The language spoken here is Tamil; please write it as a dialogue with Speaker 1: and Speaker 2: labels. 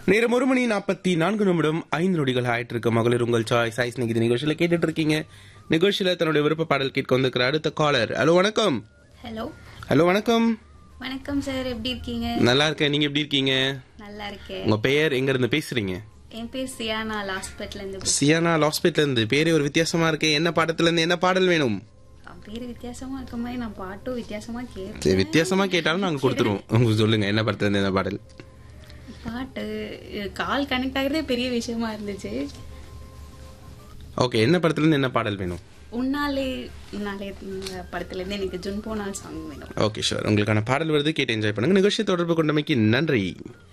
Speaker 1: நேரம் ஒரு மணி நாற்பத்தி நான்கு நிமிடம் ஐந்து நொடிகள் ஆயிட்டு இருக்கு மகளிர் உங்கள் சாய்ஸ் சாய்ஸ் நிகிதி நிகழ்ச்சியில கேட்டுட்டு இருக்கீங்க நிகழ்ச்சியில தன்னுடைய விருப்ப பாடல் கேட்க வந்திருக்கிற அடுத்த காலர் ஹலோ வணக்கம்
Speaker 2: ஹலோ
Speaker 1: ஹலோ வணக்கம்
Speaker 2: வணக்கம் சார் எப்படி இருக்கீங்க
Speaker 1: நல்லா இருக்கேன் நீங்க எப்படி இருக்கீங்க
Speaker 2: நல்லா இருக்கேன்
Speaker 1: உங்க பெயர் எங்க இருந்து பேசுறீங்க
Speaker 2: என் பேர் சியானா லாஸ்பெட்ல இருந்து பேசுறேன்.
Speaker 1: சியானா லாஸ்பேட்ல இருந்து பேரே ஒரு வித்தியாசமா இருக்கு என்ன பாடத்துல இருந்து என்ன பாடல் வேணும்
Speaker 2: அவன் பேர் வித்தியாசமா இருக்க மாதிரி நான் பாட்டும் வித்தியாசமா கேட்பேன்
Speaker 1: சரி, வித்தியாசமா கேட்டாலும் நாங்க கொடுத்துருவோம் உங்களுக்கு சொல்லுங்க என்ன படத்துல இருந்து என்ன பாடல்
Speaker 2: பாட்டு இது கால் கனெக்ட் ஆகுறதே பெரிய விஷயமா இருந்துச்சு
Speaker 1: ஓகே என்ன படத்துல இருந்து என்ன பாடல் வேணும்
Speaker 2: உன்னாலே உன்னாலே இந்த படத்துல இருந்து எனக்கு ஜுன் போனால் சாங் வேணும்
Speaker 1: ஓகே ஷூர் உங்களுக்கான பாடல் வருது கேட்டு என்ஜாய் பண்ணுங்க நிகழ்ச்சி தொடர்பு கொண்டமைக்கு நன்றி